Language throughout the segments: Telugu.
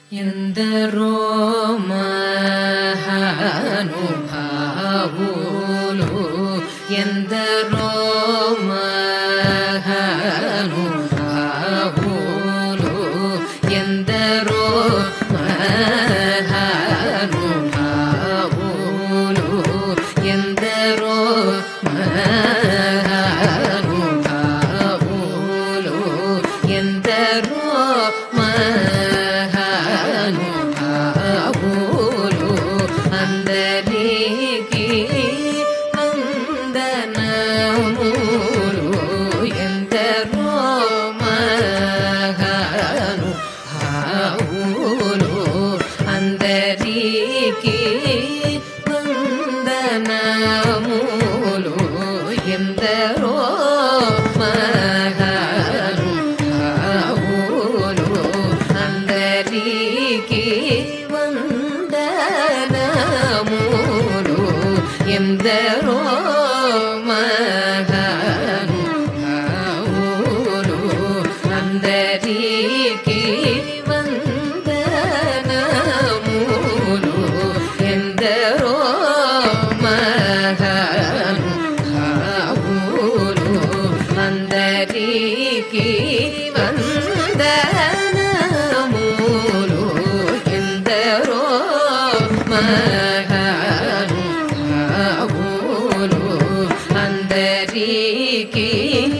ఎందరో మహానుభావులు ఎందరో మహానుభావులు ఎందరో మహానుభావులు ఎందరో మహానుభావులు ఎందరో మహానుభావులు అందరికీ వందనములు ఎందరో మహానుభావులు అందరికీ వందనములు ఎందరో మహానుభావులు అందరికీ వందనములు ఎందరో మహానుభావులు అందరికీ వందనములు ఎందరో మహానుభావులు అందరికీ వందనములు ఎందరో మహానుభావులు అందరికీ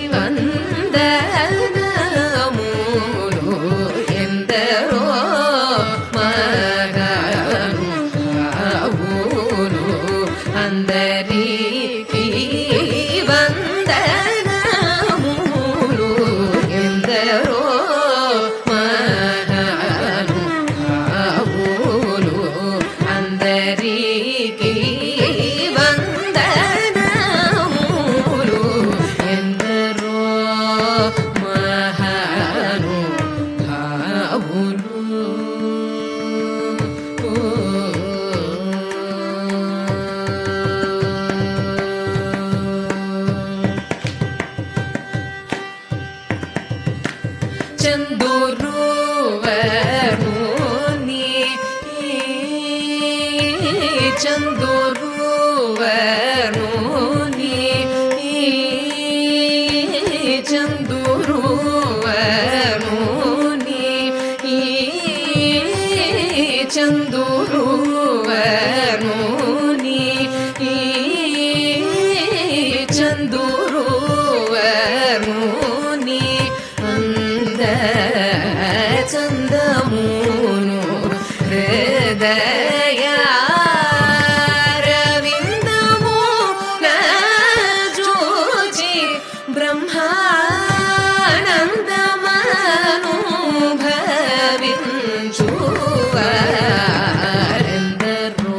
వందనములు ఎందరో మహానుభావులు అందరికీ వందనములు ఎందరో మహానుభావులు అందరికీ వందనములు ఎందరో మహానుభావులు చందురువనుని చందురువనుని చందురువనుని చందురువనుని చందురువనుని అంద చందమును హృదయారవిందము చూచి బ్రహ్మానందమనుభవించువారెందరో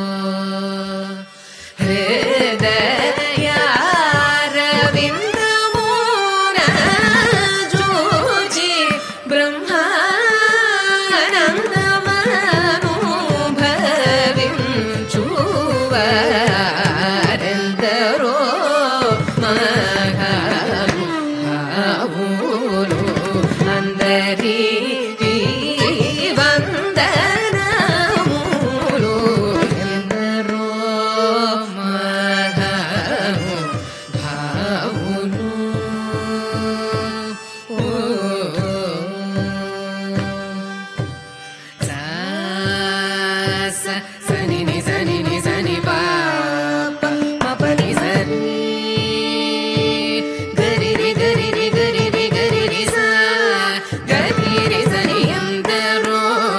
హృదయారవిందమున చూచి బ్రహ్మానందమనుభవించువారెందరో మహానుభావులు అందరికీ వందనములు ఎందరో మహానుభావులు ఓ స సని ని సని ని సని పా ప మ ప ని సని గరి రి గరి రి గరి రి గరి రి సా గరి రి సని ఎందరో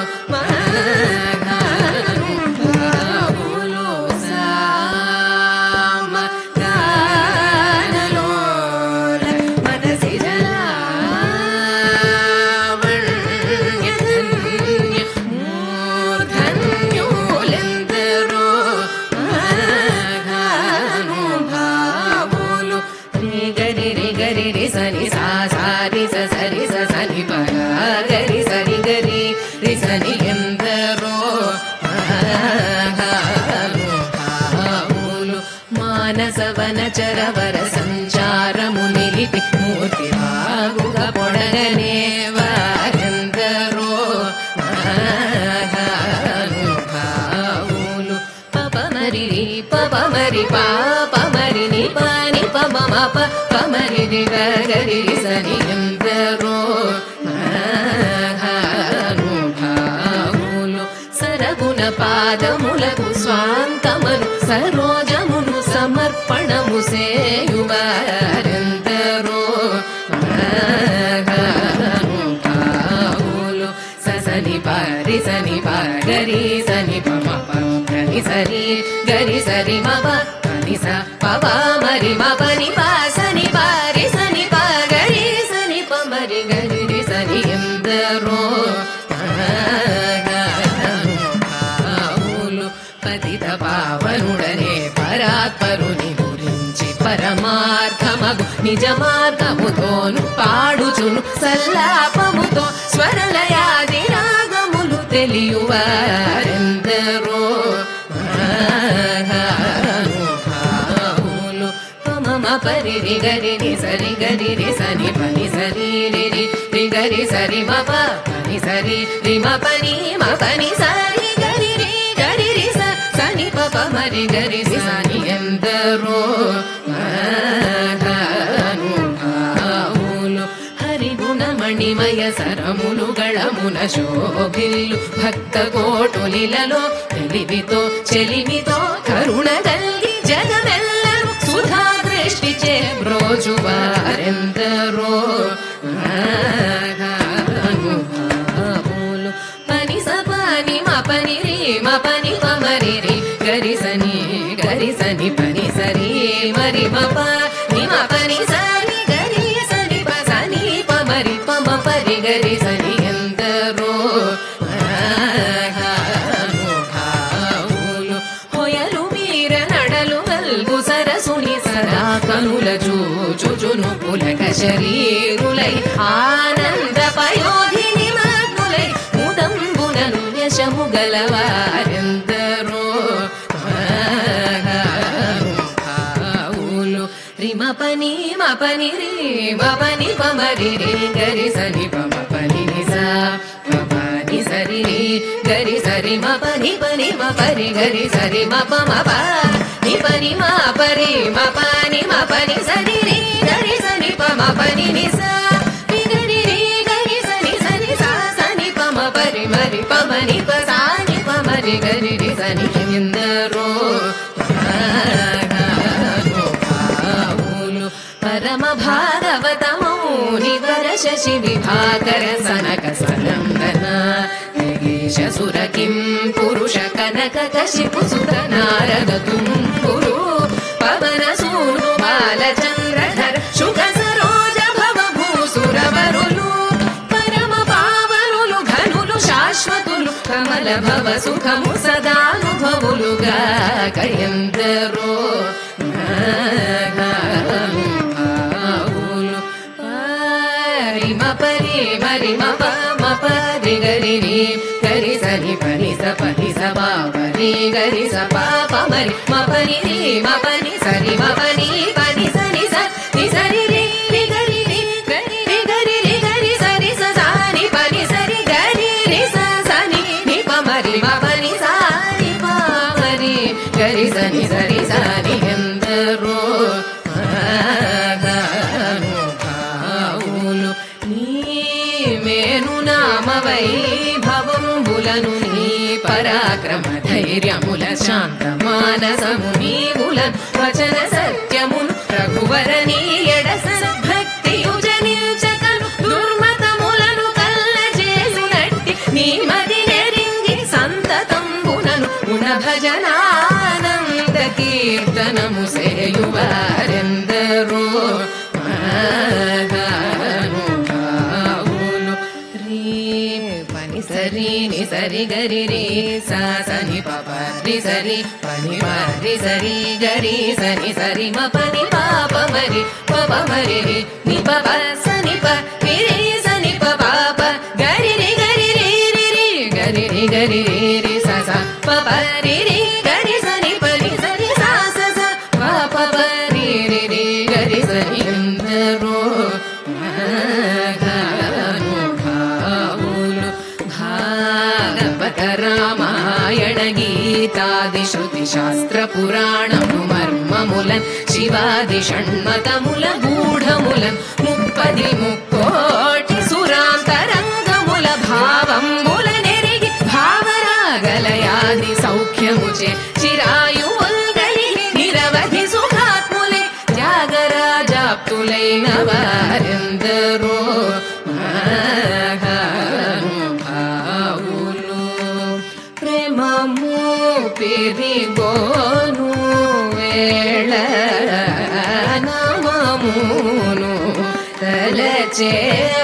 మహానుభావులు సామ గానలోల మనసి జలావణ్యధన్య మూర్ధన్యులెందరో మహానుభావులు రి గరి రి గరి రి సని సా సారి స సరి స సని పగ గరి సరి గరి రి సని ఎందరో మహానుభావులు మానసవన చరవర సంచారము నిలిపి మూర్తి బాగుగా పొడగనే వారెందరో మహా మరి రి గ గరి రి సని ఎందరో మహానుభావులు సరగుణ పాదములకు స్వాంతమను సరోజమును సమర్పణము సేయువారెందరో మహానుభావులు ససని పారి సని పాగరి సని పమ గరి సరి గరి సరి మమ పని స పవ మరి మ పని పా సని పారి సని పాగరి సని పమరి గరి రి సని ఎందరో మహానుభావులు పతిత పావనుడనే పరాత్పరుని గురించి పరమార్థమగు నిజ మార్గముతోను పాడుచును సల్లాపముతో స్వరలయాది రాగములు తెలియువారెందరో మహానుభావులు మమ పరి రి గరి రి సరి గరి రి సని పని సరి రి రి రి గరి సరి మ ప పని సరి రి మ పని మ పని సరి గరి రి గరి రి స సని ప ప మరి గరి సి సని ఎందరో మహానుభావులు హరి గుణమణిమయ సరములు గళమున శోభిల్లు భక్త కోటులిలలో తెలివితో చెలిమితో కరుణ కలిగి జగమెల్లరు సుధా దృష్టి చే బ్రోజువారెందరో మహానుభావులు పని స పని మ పని రి మ పని మ మరి రి గరి సని గరి సని పని సరి మరి మ ప ని మ పని సరి గరి సని ప సని ప మరి ప మ పరి గరి సని ఎందరో మహానుభావులు హొయలు మీర నడలు గల్గు సరసుని సదా కనుల చూచుచును పులక శరీరులై ఆనంద పయోధిని మగ్నులై ముదంబునను యశము గలవారెందరో మహానుభావులు రిమ పని మ పని రి మ పని పమరి రి గరి సని పమ పని నిసా పని సరి రి గరి సరి మ పని పని మ పరి గరి సరి మ పమ ప ని పని మ పరి మ పని మ పని సరి రి గరి సని పమ పని నిసా రి గరి రి గరి సని సని సా సని పమ పరి మరి పమ ని ప సా ని పమ రి గరి రి సని ఎందరో మహానుభావులు పరమ భాగవతమౌని వర శశి విభాకర సనక సనందన గిరీశ సుర కిం పురుష కనక కశిపు సుత నారద తుంపురు పవన సూను బాలచంద్రధర శుక సరోజ భవ భూసురవరులు పరమ పావనులు ఘనులు శాశ్వతులు కమల భవ సుఖము సదానుభవులుగా కయందరో మహానుభావులు పరిమ పరి మరిమ పమ పరి గరి రి గరి సని పని స పని స మా పరి గరి స పాప మరి మ పని రి మ పని సరి మ పని పని సని స ని సరి రి రి గరి రి గరి రి గరి రి గరి సరి స సాని పని సరి గరి రి స సని ని ప మరి మ పని సాని ప మరి గరి సని సరి సాని ఎందరో మహానుభావులు నీ మేను నామ వైభవంబులను నీ పరాక్రమ ధైర్యముల శాంత మానసము నీవులను వచన సత్యమును రఘువర నీ ఎడస భక్తియుజ నిల్చకను దుర్మతములను కల్ల చేసునట్టి నీ మది నెరింగి సంతతంబునను గుణ భజనానంద కీర్తనము సేయువారెందరో మహానుభావులు రీ పని సరి ని సరి గరి రి సా సని పప రి సరి పని మరి సరి గరి సని సరి మ పని పాప మరి పప మరి రి ని పప సని ప రి రి సని ప పాప గరి రి గరి రి రి రి గరి రి గరి రి రి స స పప రి రి గరి సని ప రి సరి సా స స పాప ప రి రి రి గరి సని ఎందరో మహానుభావులు భాగవత రామాయణ గీతాది శృతి శాస్త్ర పురాణము మర్మములన్ శివాది షణ్మతముల గూఢములన్ ముప్పది ముక్కోటి సురాంతరంగముల భావంబుల నెరిగి భావరాగలయాది సౌఖ్యముచే చిరాయువుల్గలిగి నిరవధి సుఖాత్ములే త్యాగరాజాప్తులైన వారెందరో మహానుభావులు ప్రేమము పెరిగోను వేళ నమమును తలచే